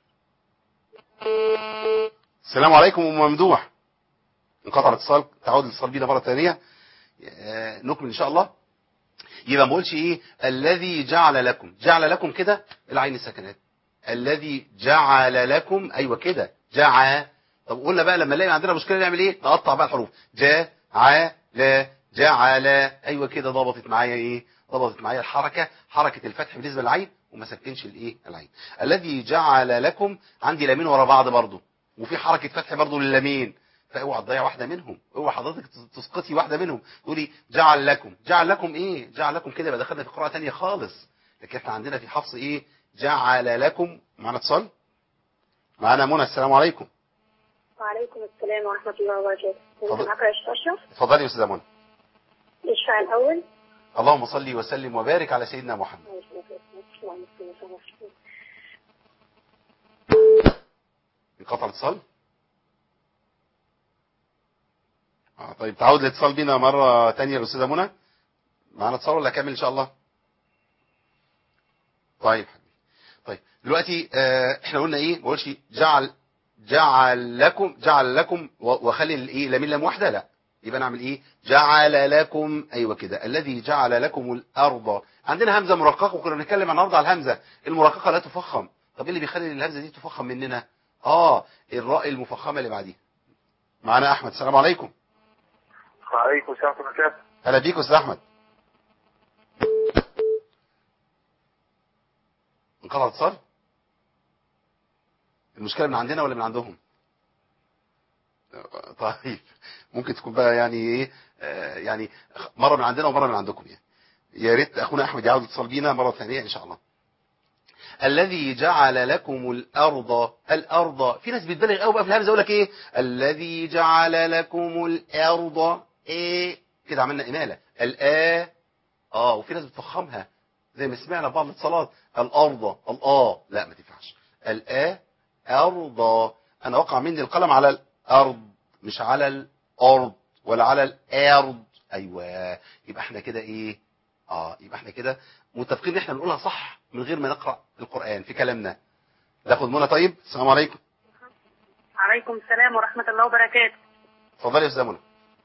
السلام عليكم ام ممدوح انقطع الاتصال تعود الاتصال بينا مره ثانيه آه، نكمل ان شاء الله يبقى ما بقولش ايه الذي جعل لكم جعل لكم كده العين سكنت الذي جعل لكم ايوه كده جع طب قلنا بقى لما نلاقي عندنا مشكله نعمل ايه نقطع بقى الحروف جا ع لا جعل ايوه كده ضبطت معايا ايه ضبطت معايا الحركه حركه الفتح بالنسبه للعين وما سكنش الايه العين الذي جعل لكم عندي لامين ورا بعض برضو وفي حركه فتح برضو للامين فاوعى تضيع واحده منهم اوعى حضرتك تسقطي واحده منهم تقولي جعل لكم جعل لكم ايه جعل لكم كده يبقى دخلنا في قراءه ثانيه خالص لكن احنا عندنا في حفص ايه جعل لكم معانا اتصال معانا منى السلام عليكم وعليكم السلام ورحمة الله وبركاته اتفضل. ممكن أقرأ أشرف اتفضلي يا استاذه منى الشفاء الأول اللهم صل وسلم وبارك على سيدنا محمد انقطع الاتصال آه طيب تعود الاتصال بينا مرة تانية الأستاذة منى معانا اتصال ولا أكمل إن شاء الله طيب حبيبي طيب دلوقتي آه احنا قلنا ايه ما بقولش جعل جعل لكم جعل لكم و- وخلي الايه لامين لام واحده لا يبقى نعمل ايه جعل لكم ايوه كده الذي جعل لكم الارض عندنا همزه مرققه وكنا بنتكلم النهارده على الهمزه المرققه لا تفخم طب ايه اللي بيخلي الهمزه دي تفخم مننا اه الراء المفخمه اللي بعديها معانا احمد السلام عليكم وعليكم السلام ورحمة الله وبركاته هلا بيك استاذ احمد انقطع الاتصال المشكله من عندنا ولا من عندهم طيب ممكن تكون بقى يعني ايه آه، يعني مره من عندنا ومره من عندكم يعني يا ريت اخونا احمد يعاود يتصل بينا مره ثانيه ان شاء الله الذي جعل لكم الارض الارض في ناس بتبالغ قوي بقى في الهمزه يقول لك ايه الذي جعل لكم الارض ايه كده عملنا اماله الا اه وفي ناس بتفخمها زي ما سمعنا في بعض الاتصالات الارض الاه لا ما تنفعش الا ارض انا وقع مني القلم على الارض مش على الارض ولا على الارض ايوه يبقى احنا كده ايه اه يبقى احنا كده متفقين ان احنا بنقولها صح من غير ما نقرا القران في كلامنا ناخد منى طيب السلام عليكم عليكم السلام ورحمة الله وبركاته اتفضلي يا استاذه منى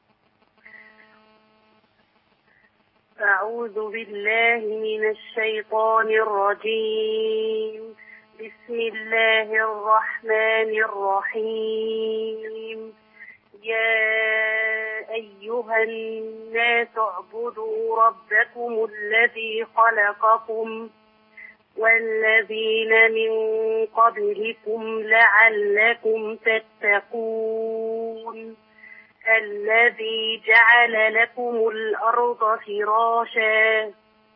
أعوذ بالله من الشيطان الرجيم بسم الله الرحمن الرحيم يا أيها الناس اعبدوا ربكم الذي خلقكم والذين من قبلكم لعلكم تتقون الذي جعل لكم الأرض فراشا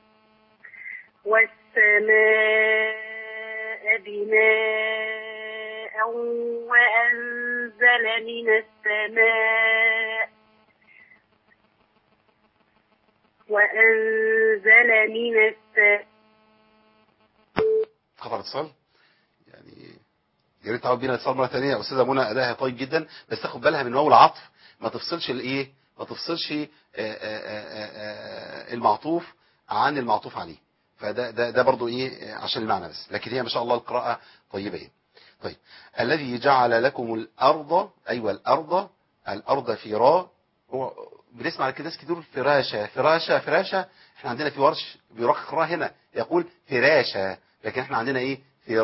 والسماء بناء وأنزل من السماء وأنزل من السماء خطر اتصال يعني يا ريت تعود بينا اتصال مره ثانيه استاذه منى ادائها طيب جدا بس تاخد بالها من واو العطف ما تفصلش الايه ما تفصلش آه، آه، آه، آه، المعطوف عن المعطوف عليه فده ده ده برضو ايه آه، عشان المعنى بس لكن هي ما شاء الله القراءه طيبه يعني. طيب الذي جعل لكم الارض ايوه الارض الارض فرا هو بنسمع كده ناس كتير فراشه فراشه فراشه احنا عندنا في ورش بيرقق را هنا يقول فراشه لكن احنا عندنا ايه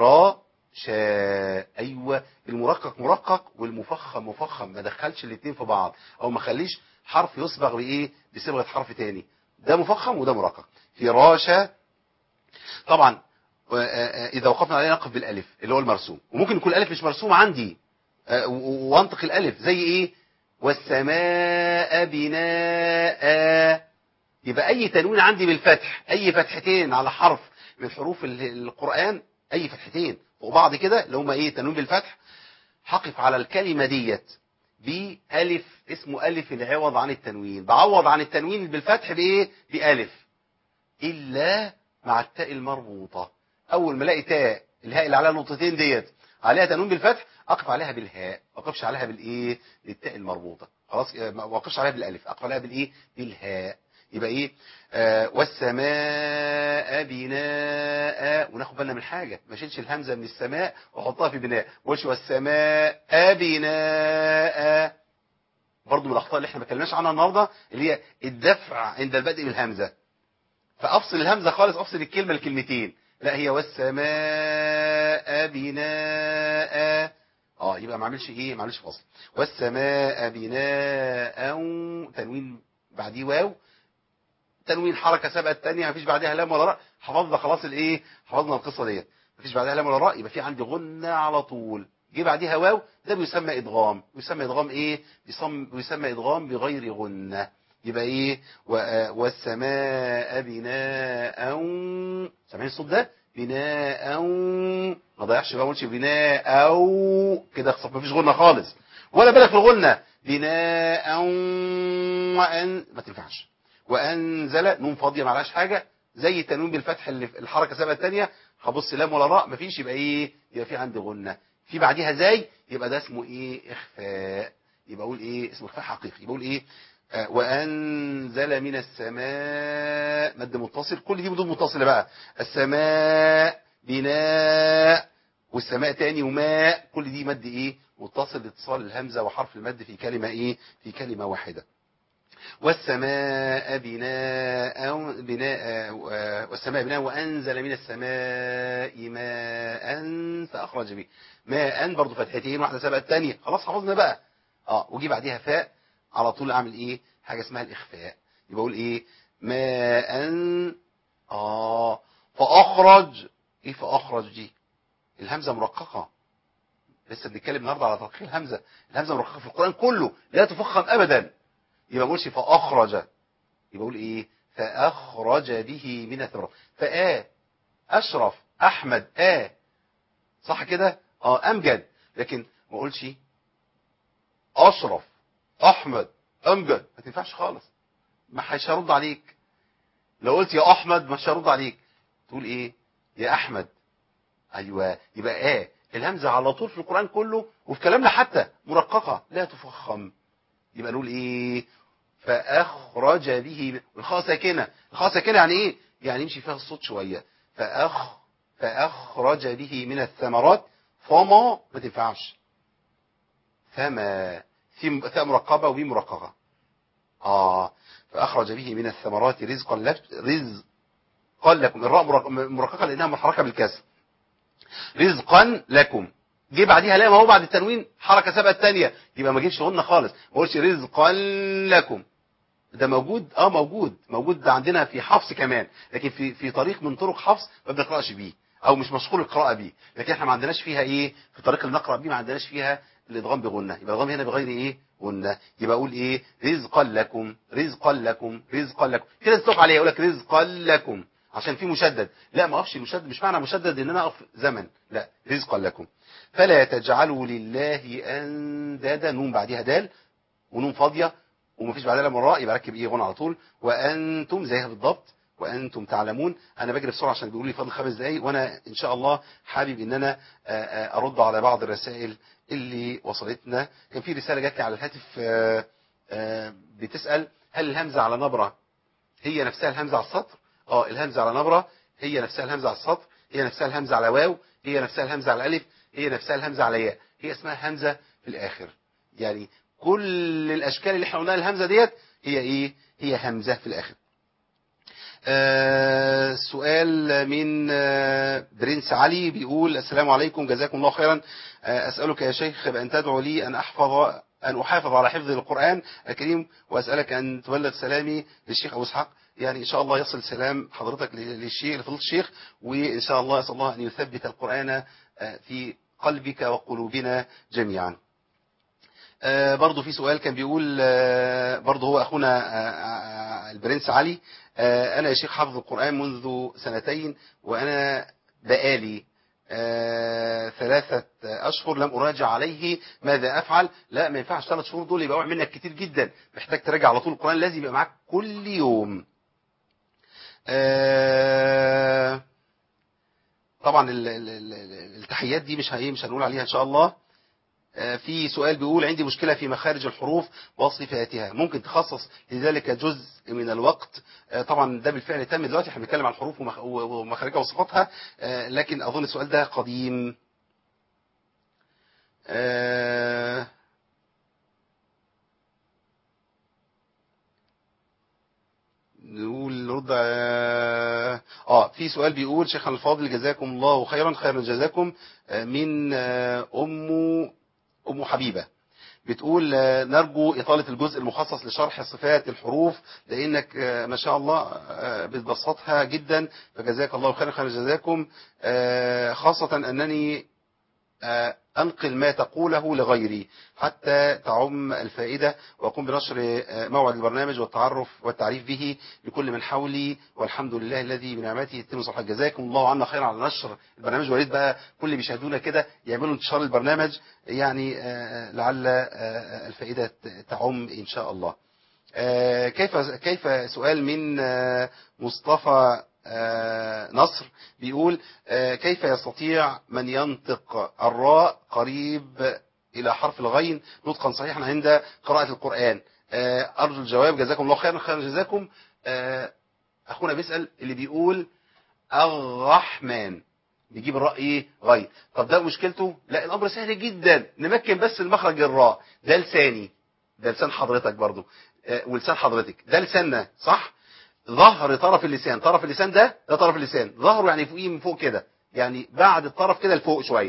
فراشا ايوه المرقق مرقق والمفخم مفخم ما دخلش الاثنين في بعض او ما خليش حرف يصبغ بايه بصبغه حرف تاني ده مفخم وده مرقق فراشا طبعا و- آه، آه، اذا وقفنا عليه نقف بالالف اللي هو المرسوم وممكن يكون الالف مش مرسوم عندي آه، و- و- وانطق الالف زي ايه والسماء بناء يبقى اي تنوين عندي بالفتح اي فتحتين على حرف من حروف ال- القرآن اي فتحتين وبعض كده اللي هم ايه تنوين بالفتح هقف على الكلمة ديت بألف اسمه ألف العوض عن التنوين بعوض عن التنوين بالفتح بإيه بألف إلا مع التاء المربوطة أول ما الاقي تاء الهاء اللي عليها نقطتين ديت عليها تنوين بالفتح أقف عليها بالهاء ما أقفش عليها بالإيه بالتاء المربوطة خلاص آه، ما أقفش عليها بالألف أقف عليها بالإيه بالهاء يبقى إيه آه والسماء بناء وناخد بالنا من حاجة ما اشيلش الهمزة من السماء واحطها في بناء وش والسماء بناء برضو من الأخطاء اللي احنا ما اتكلمناش عنها النهاردة اللي هي الدفع عند البدء بالهمزة فأفصل الهمزة خالص أفصل الكلمة لكلمتين لا هي والسماء بناء اه يبقى ما اعملش ايه ما اعملش فصل والسماء بناء تنوين بعديه واو تنوين حركه سبقت الثانيه مفيش بعدها لام ولا راء حفظنا خلاص الايه حفظنا القصه ديت مفيش بعدها لام ولا راء يبقى في عندي غنه على طول جه بعديها واو ده بيسمى ادغام بيسمى ادغام ايه بيسمى, بيسمى ادغام بغير غنه يبقى ايه و- والسماء بناء سامعين الصوت ده بناء ما ضيعش بقى ما اقولش بناء او كده خصف مفيش غنه خالص ولا بالك في الغنه بناء وان ما تنفعش وانزل نون فاضيه ما عليهاش حاجه زي التنوين بالفتح اللي في الحركه سبقه الثانيه هبص لام ولا راء مفيش يبقى ايه يبقى في عندي غنه في بعديها زي يبقى ده اسمه ايه اخفاء يبقى اقول ايه اسمه اخفاء حقيقي يبقى اقول ايه آه، وانزل من السماء مد متصل كل دي بدون متصله بقى السماء بناء والسماء تاني وماء كل دي مد ايه متصل لاتصال الهمزه وحرف المد في كلمه ايه في كلمه واحده والسماء بناء بناء آه، والسماء بناء وأنزل من السماء ماء فأخرج به ماء برضه فتحتين واحدة سبقت الثانية خلاص حفظنا بقى اه وجي بعديها فاء على طول اعمل ايه حاجه اسمها الاخفاء يبقى اقول ايه ماء اه فاخرج ايه فاخرج دي الهمزه مرققه لسه بنتكلم النهارده على ترقيق الهمزه الهمزه مرققه في القران كله لا تفخم ابدا يبقى ما اقولش فاخرج يبقى اقول ايه فاخرج به من الثمرات فآ اشرف احمد آ صح كده اه امجد لكن ما اقولش اشرف احمد امجد ما تنفعش خالص ما حدش هيرد عليك لو قلت يا احمد مش هرد عليك تقول ايه يا احمد ايوه يبقى اه الهمزه على طول في القران كله وفي كلامنا حتى مرققه لا تفخم يبقى نقول ايه فاخرج به الخاء ساكنه الخاء ساكنه يعني ايه يعني يمشي فيها الصوت شويه فاخ فاخرج به من الثمرات فما ما تنفعش فما في ثاء مرقبه وبي مرققه اه فاخرج به من الثمرات رزقا لك رزقا لكم الراء مرق- مرققه لانها محركه بالكسر رزقا لكم جه بعديها لا ما هو بعد التنوين حركه سابقه الثانيه يبقى ما جيبش غنه خالص ما قولش رزقا لكم ده موجود اه موجود موجود ده عندنا في حفص كمان لكن في في طريق من طرق حفص ما بنقراش بيه او مش مشهور القراءه بيه لكن احنا ما عندناش فيها ايه في طريق اللي نقرا بيه ما عندناش فيها الادغام بغنه يبقى الادغام هنا بغير ايه غنه يبقى اقول ايه رزقا لكم رزقا لكم رزقا لكم كده تقف عليه يقول لك رزقا لكم عشان في مشدد لا ما اقفش المشدد مش معنى مشدد ان انا اقف زمن لا رزقا لكم فلا تجعلوا لله اندادا نون بعديها دال ونون فاضيه ومفيش بعدها لما راء يبقى ركب ايه غن على طول وانتم زيها بالضبط وانتم تعلمون انا بجري بسرعه عشان بيقولوا لي فاضل خمس دقايق وانا ان شاء الله حابب ان انا آه، آه، ارد على بعض الرسائل اللي وصلتنا كان في رساله جات لي على الهاتف آه، آه، بتسال هل الهمزه على نبره هي نفسها الهمزه على السطر اه الهمزه على نبره هي نفسها الهمزه على السطر هي نفسها الهمزه على واو هي نفسها الهمزه على الف هي نفسها الهمزه على ياء هي اسمها همزه في الاخر يعني كل الاشكال اللي احنا قلناها الهمزه ديت هي ايه هي همزه في الاخر آه سؤال من آه برنس علي بيقول السلام عليكم جزاكم الله خيرا آه أسألك يا شيخ بأن تدعو لي أن أحفظ أن أحافظ على حفظ القرآن الكريم وأسألك أن تبلغ سلامي للشيخ أبو إسحاق يعني إن شاء الله يصل سلام حضرتك للشيخ لفضيلة الشيخ وإن شاء الله أسأل الله أن يثبت القرآن آه في قلبك وقلوبنا جميعا آه برضو في سؤال كان بيقول آه برضو هو أخونا آه آه البرنس علي آه أنا يا شيخ حافظ القرآن منذ سنتين وأنا بقالي آه ثلاثة أشهر لم أراجع عليه ماذا أفعل لا ما ينفعش ثلاث شهور دول يبقى وقع منك كتير جدا محتاج تراجع على طول القرآن لازم يبقى معاك كل يوم آه طبعا ال- ال- ال- التحيات دي مش هي مش هنقول عليها إن شاء الله آه، في سؤال بيقول عندي مشكلة في مخارج الحروف وصفاتها ممكن تخصص لذلك جزء من الوقت آه، طبعا ده بالفعل تم دلوقتي احنا بنتكلم عن الحروف ومخ- ومخارجها وصفاتها آه، لكن اظن السؤال ده قديم آه، نقول نرد اه آه، في سؤال بيقول شيخنا الفاضل جزاكم الله خيرا خيرا جزاكم آه، من آه، ام ام حبيبه بتقول آه، نرجو إطالة الجزء المخصص لشرح صفات الحروف لأنك آه، ما شاء الله آه، بتبسطها جدا فجزاك الله خيرا خيرا جزاكم آه، خاصة أنني آه، أنقل ما تقوله لغيري حتى تعم الفائدة وأقوم بنشر آه، موعد البرنامج والتعرف والتعريف به لكل من حولي والحمد لله الذي بنعمته يتم صلاح جزاكم الله عنا خيرا على نشر البرنامج وريت بقى كل اللي بيشاهدونا كده يعملوا انتشار البرنامج يعني آه، لعل آه، الفائدة ت- تعم إن شاء الله آه، كيف كيف سؤال من آه، مصطفى آه، نصر بيقول آه، كيف يستطيع من ينطق الراء قريب إلى حرف الغين نطقا صحيحا عند قراءة القرآن آه، أرجو الجواب جزاكم الله خيرا خيرا جزاكم آه، أخونا بيسأل اللي بيقول الرحمن بيجيب الراء ايه غين طب ده مشكلته لا الامر سهل جدا نمكن بس المخرج الراء ده لساني ده لسان حضرتك برضو آه، ولسان حضرتك ده لساننا صح ظهر طرف اللسان طرف اللسان ده ده طرف اللسان ظهره يعني فوقيه من فوق كده يعني بعد الطرف كده لفوق شويه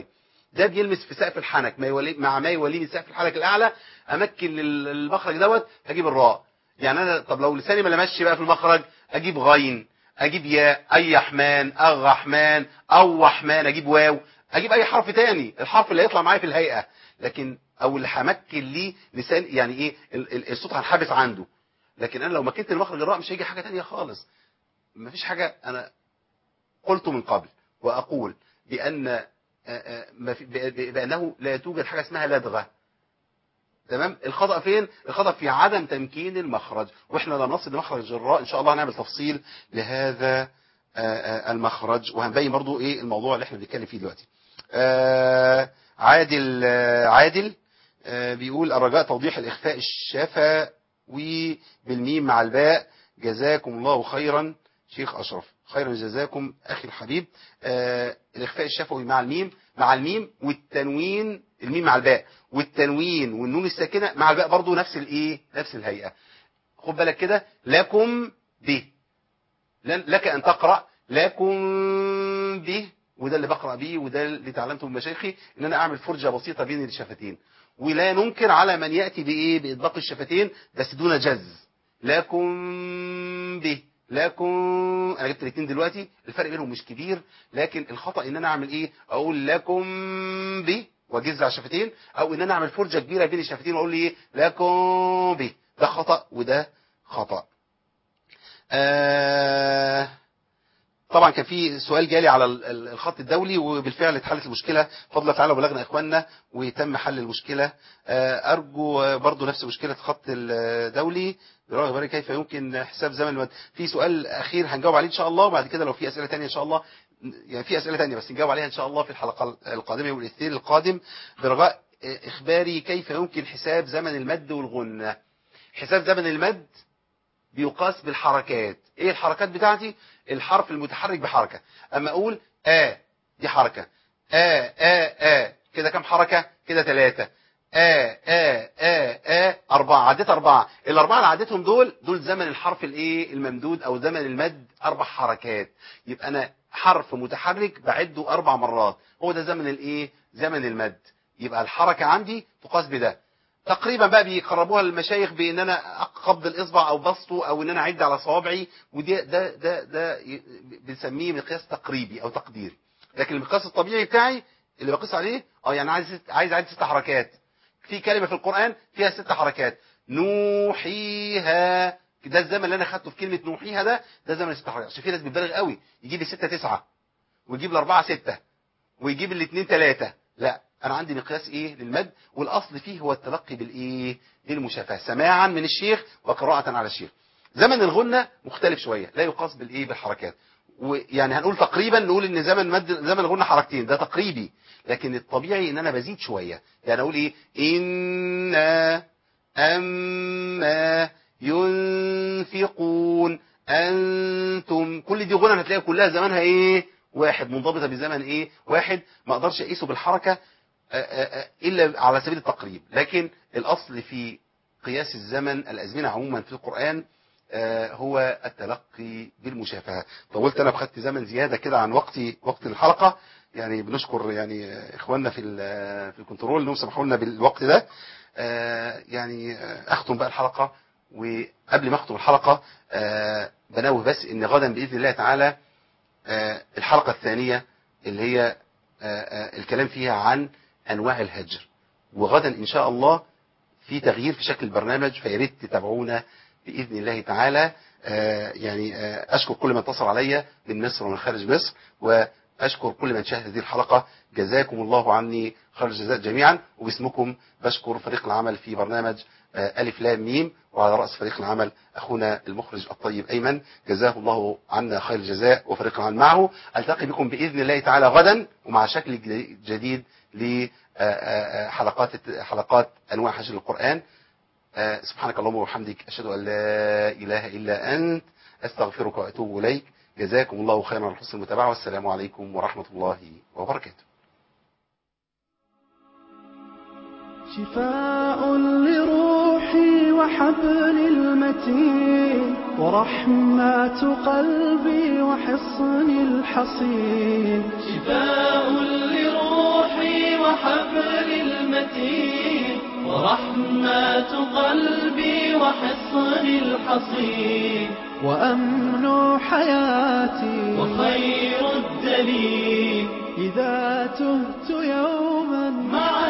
ده بيلمس في سقف الحنك ما يولي مع ما يوليه من سقف الحنك الاعلى امكن ال- المخرج دوت اجيب الراء يعني انا طب لو لساني ما لمسش بقى في المخرج اجيب غين اجيب ياء اي رحمن الرحمن او رحمن اجيب واو اجيب اي حرف تاني الحرف اللي هيطلع معايا في الهيئه لكن او اللي همكن ليه لسان يعني ايه ال- ال- الصوت هنحبس عنده لكن انا لو مكنت المخرج الراء مش هيجي حاجه تانية خالص مفيش حاجه انا قلت من قبل واقول بان آه، آه، ما في- ب- ب- بانه لا توجد حاجه اسمها لدغه تمام الخطا فين الخطا في عدم تمكين المخرج واحنا لما نصل لمخرج الراء ان شاء الله هنعمل تفصيل لهذا آه، آه، المخرج وهنبين برضو ايه الموضوع اللي احنا بنتكلم فيه دلوقتي آه، عادل آه، عادل آه، بيقول الرجاء توضيح الاخفاء الشفوي بالميم مع الباء جزاكم الله خيرا شيخ اشرف خيرا جزاكم اخي الحبيب آه الاخفاء الشفوي مع الميم مع الميم والتنوين الميم مع الباء والتنوين والنون الساكنه مع الباء برضو نفس الايه نفس الهيئه خد بالك كده لكم به لن- لك ان تقرا لكم به وده اللي بقرا بيه وده اللي تعلمته من مشايخي ان انا اعمل فرجه بسيطه بين الشفتين ولا ننكر على من ياتي بايه باطباق الشفتين بس دون جز لكم به لكم انا جبت الاثنين دلوقتي الفرق بينهم مش كبير لكن الخطا ان انا اعمل ايه اقول لكم به واجز على الشفتين او ان انا اعمل فرجه كبيره بين الشفتين واقول ايه لكم به ده خطا وده خطا آه طبعا كان في سؤال جالي على ال- ال- الخط الدولي وبالفعل اتحلت المشكله بفضل الله تعالى وبلغنا اخواننا وتم حل المشكله آه، ارجو آه، برضو نفس مشكله الخط الدولي برأي بالك كيف يمكن حساب زمن المد في سؤال اخير هنجاوب عليه ان شاء الله وبعد كده لو في اسئله تانية ان شاء الله يعني في اسئله تانية بس نجاوب عليها ان شاء الله في الحلقه القادمه يوم الاثنين القادم برجاء آه، اخباري كيف يمكن حساب زمن المد والغنه حساب زمن المد بيقاس بالحركات ايه الحركات بتاعتي الحرف المتحرك بحركة اما اقول ا دي حركة ا ا ا كده كم حركة كده ثلاثة ا ا ا ا أربعة عديت أربعة الأربعة اللي عديتهم دول دول زمن الحرف الإيه الممدود أو زمن المد أربع حركات يبقى أنا حرف متحرك بعده أربع مرات هو ده زمن الإيه زمن المد يبقى الحركة عندي تقاس بده تقريبا بقى بيقربوها للمشايخ بان انا اقبض الاصبع او بسطه او ان انا اعد على صوابعي ودي ده ده ده ي- بنسميه مقياس تقريبي او تقديري لكن المقياس الطبيعي بتاعي اللي بقيس عليه اه يعني عايز ست- عايز اعد ست حركات في كلمه في القران فيها ست حركات نوحيها ده الزمن اللي انا خدته في كلمه نوحيها ده ده زمن ست حركات عشان في ناس بتبالغ قوي يجيب لي 6 9 ويجيب الاربعه 6 ويجيب الاثنين ثلاثة لا انا عندي مقياس ايه للمد والاصل فيه هو التلقي بالايه بالمشافهه سماعا من الشيخ وقراءه على الشيخ زمن الغنه مختلف شويه لا يقاس بالايه بالحركات ويعني هنقول تقريبا نقول ان زمن مد زمن الغنه حركتين ده تقريبي لكن الطبيعي ان انا بزيد شويه يعني اقول ايه ان اما ينفقون انتم كل دي غنى هتلاقي كلها زمانها ايه واحد منضبطه بزمن ايه واحد ما اقدرش اقيسه بالحركه آه، آه، آه، الا على سبيل التقريب لكن الاصل في قياس الزمن الازمنه عموما في القران آه، هو التلقي بالمشافهه طولت انا بخدت زمن زياده كده عن وقتي وقت الحلقه يعني بنشكر يعني آه، اخواننا في ال- في الكنترول انهم سمحوا لنا بالوقت ده آه، يعني آه، اختم بقى الحلقه وقبل ما اختم الحلقه آه، بنوه بس ان غدا باذن الله تعالى آه، الحلقه الثانيه اللي هي آه، آه، الكلام فيها عن انواع الهجر وغدا ان شاء الله في تغيير في شكل البرنامج فيا ريت تتابعونا باذن الله تعالى آه، يعني آه، اشكر كل من اتصل عليا من مصر ومن خارج مصر واشكر كل من شاهد هذه الحلقه جزاكم الله عني خير الجزاء جميعا وباسمكم بشكر فريق العمل في برنامج آه، الف لام ميم وعلى راس فريق العمل اخونا المخرج الطيب ايمن جزاه الله عنا خير الجزاء وفريق العمل معه التقي بكم باذن الله تعالى غدا ومع شكل جديد- جديد لحلقات حلقات انواع حجر القران آه، سبحانك اللهم وبحمدك أشهد أن لا إله إلا أنت أستغفرك وأتوب إليك جزاكم الله خيرا على حسن المتابعة والسلام عليكم ورحمة الله وبركاته شفاء لروحي وحبل المتين ورحمة قلبي وحصن الحصين شفاء لروحي وحبل المتين ورحمة قلبي وحصن الحصين وأمن حياتي وخير الدليل إذا تهت يوما مع